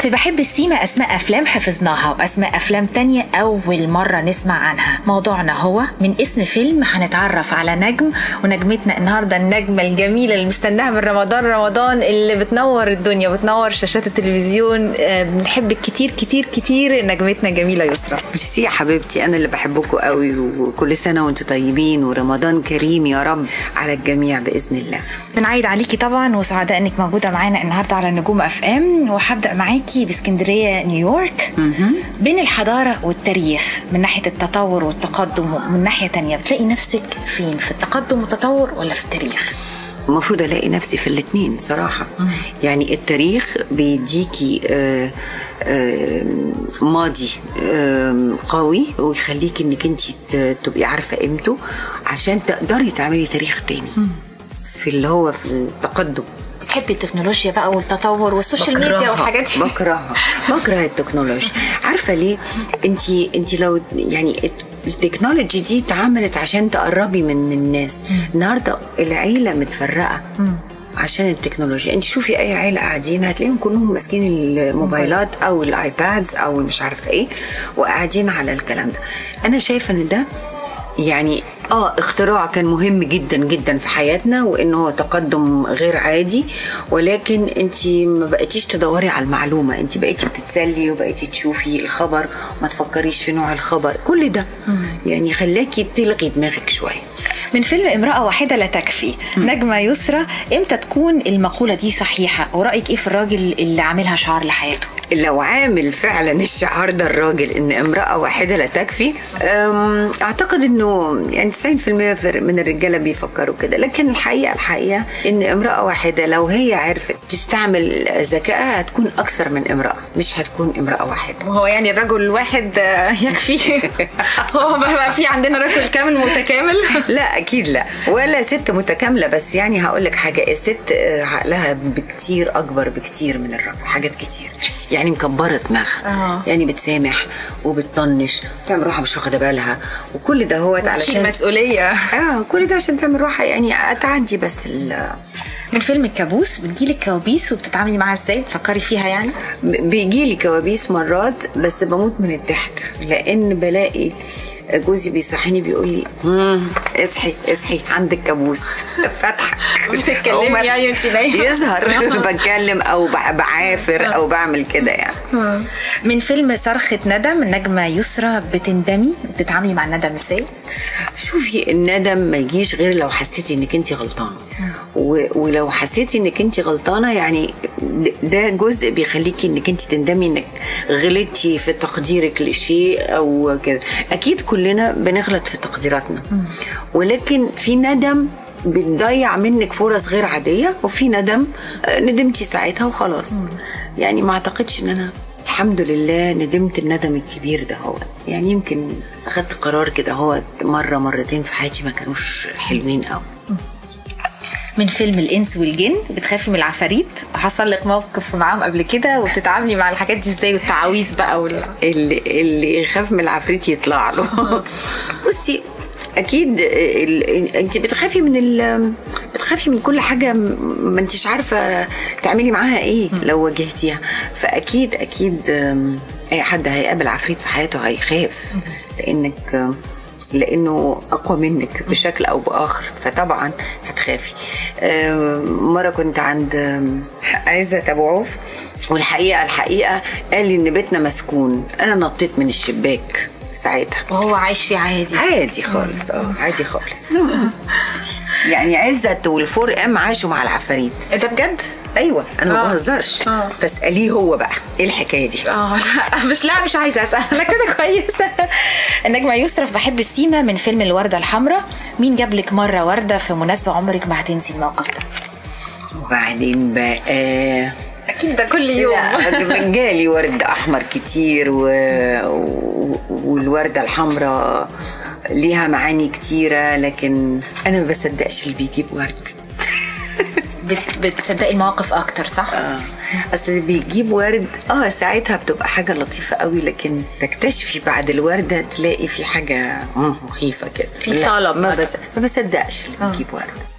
في بحب السيما أسماء أفلام حفظناها وأسماء أفلام تانية أول مرة نسمع عنها موضوعنا هو من اسم فيلم هنتعرف على نجم ونجمتنا النهاردة النجمة الجميلة اللي مستناها من رمضان رمضان اللي بتنور الدنيا وبتنور شاشات التلفزيون آه، بنحبك كتير كتير كتير نجمتنا جميلة يسرا ميرسي يا حبيبتي انا اللي بحبكم قوي وكل سنه وانتم طيبين ورمضان كريم يا رب على الجميع باذن الله بنعيد عليكي طبعا وسعداء انك موجوده معانا النهارده على نجوم اف ام وهبدا معاكي باسكندريه نيويورك بين الحضاره والتاريخ من ناحيه التطور والتقدم ومن ناحيه تانية بتلاقي نفسك فين في التقدم والتطور ولا في التاريخ المفروض الاقي نفسي في الاثنين صراحه يعني التاريخ بيديكي آه، آه، ماضي آه، قوي ويخليكي انك انت تبقي عارفه قيمته عشان تقدري تعملي تاريخ تاني في اللي هو في التقدم بتحبي التكنولوجيا بقى والتطور والسوشيال ميديا بكرهها- والحاجات دي بكرهها بكره التكنولوجيا عارفه ليه انت انت لو يعني الت- التكنولوجي دي اتعملت عشان تقربي من من الناس النهارده العيله متفرقه عشان التكنولوجيا انت شوفي اي عيله قاعدين هتلاقيهم كلهم ماسكين الموبايلات او الايبادز او مش عارفه ايه وقاعدين على الكلام ده انا شايفه ان ده يعني اه اختراع كان مهم جدا جدا في حياتنا وانه هو تقدم غير عادي ولكن انت ما بقيتيش تدوري على المعلومه انت بقيتي بتتسلي وبقيتي تشوفي الخبر وما تفكريش في نوع الخبر كل ده يعني خلاكي تلغي دماغك شويه من فيلم امرأة واحدة لا تكفي نجمة يسرى امتى تكون المقولة دي صحيحة ورأيك ايه في الراجل اللي عاملها شعار لحياته لو عامل فعلا الشعار ده الراجل ان امرأة واحدة لا تكفي أم، اعتقد انه يعني 90% في- من الرجالة بيفكروا كده لكن الحقيقة الحقيقة ان امرأة واحدة لو هي عرفت تستعمل ذكائها هتكون اكثر من امرأة مش هتكون امرأة واحدة وهو يعني الرجل الواحد آه، يكفي هو بقى في عندنا رجل كامل متكامل لا اكيد لا ولا ست متكامله بس يعني هقول لك حاجه الست آه، عقلها بكتير اكبر بكتير من الراجل حاجات كتير يعني مكبره دماغها آه. يعني بتسامح وبتطنش وتعمل روحها مش واخده بالها وكل ده هو شيل علشان مسؤولية اه كل ده عشان تعمل روحها يعني تعدي بس ال- من فيلم الكابوس بتجيلك كوابيس وبتتعاملي معاها ازاي بتفكري فيها يعني بيجي لي كوابيس مرات بس بموت من الضحك لان بلاقي جوزي بيصحيني بيقول لي "مم، اصحي اصحي عندك كابوس فاتحه بتتكلمي أقوم يعني وانتي نايمة؟ يظهر بتكلم او بع- بعافر او بعمل كده يعني من فيلم صرخة ندم النجمة يسرى بتندمي بتتعاملي مع الندم ازاي شوفي الندم ما يجيش غير لو حسيتي انك انت غلطانه و- ولو حسيتي انك انت غلطانه يعني د- ده جزء بيخليكي انك انت تندمي انك غلطتي في تقديرك لشيء او كده اكيد كلنا بنغلط في تقديراتنا ولكن في ندم بتضيع منك فرص غير عاديه وفي ندم آه، ندمتي ساعتها وخلاص يعني ما اعتقدش ان انا الحمد لله ندمت الندم الكبير ده هو يعني يمكن اخدت قرار كده هو مرة مرتين في حياتي ما كانوش حلوين قوي من فيلم الانس والجن بتخافي من العفاريت حصل لك موقف معاهم قبل كده وبتتعاملي مع الحاجات دي ازاي والتعاويذ بقى وال... اللي, اللي يخاف من العفريت يطلع له بصي اكيد ال- انت بتخافي من ال بتخافي من كل حاجه م- ما انتش عارفه تعملي معاها ايه لو واجهتيها فاكيد اكيد أم، اي حد هيقابل عفريت في حياته هيخاف لانك أم، لانه اقوى منك بشكل او باخر فطبعا هتخافي أم، مره كنت عند أم، عزه ابو عوف والحقيقه الحقيقه قال لي ان بيتنا مسكون انا نطيت من الشباك ساعتها وهو عايش فيه عادي عادي خالص اه عادي خالص يعني عزت والفور ام عاشوا مع العفاريت ده بجد؟ ايوه انا ما آه. بهزرش آه. فاساليه هو بقى ايه الحكايه دي اه لا مش لا مش عايزه اسال انا كده كويسه النجمه يسرى في بحب السيما من فيلم الورده الحمراء مين جاب لك مره ورده في مناسبه عمرك ما هتنسي الموقف ده وبعدين بقى اكيد ده كل لا جالي ورد احمر كتير و... و... والورده الحمراء ليها معاني كتيره لكن انا ما بصدقش اللي بيجيب ورد بت... بتصدقي المواقف اكتر صح؟ آه. اصل اللي بيجيب ورد اه ساعتها بتبقى حاجه لطيفه قوي لكن تكتشفي بعد الورده تلاقي في حاجه مم، مخيفه كده في لا، طلب ما, مثلا. بس... ما بصدقش اللي بيجيب ورد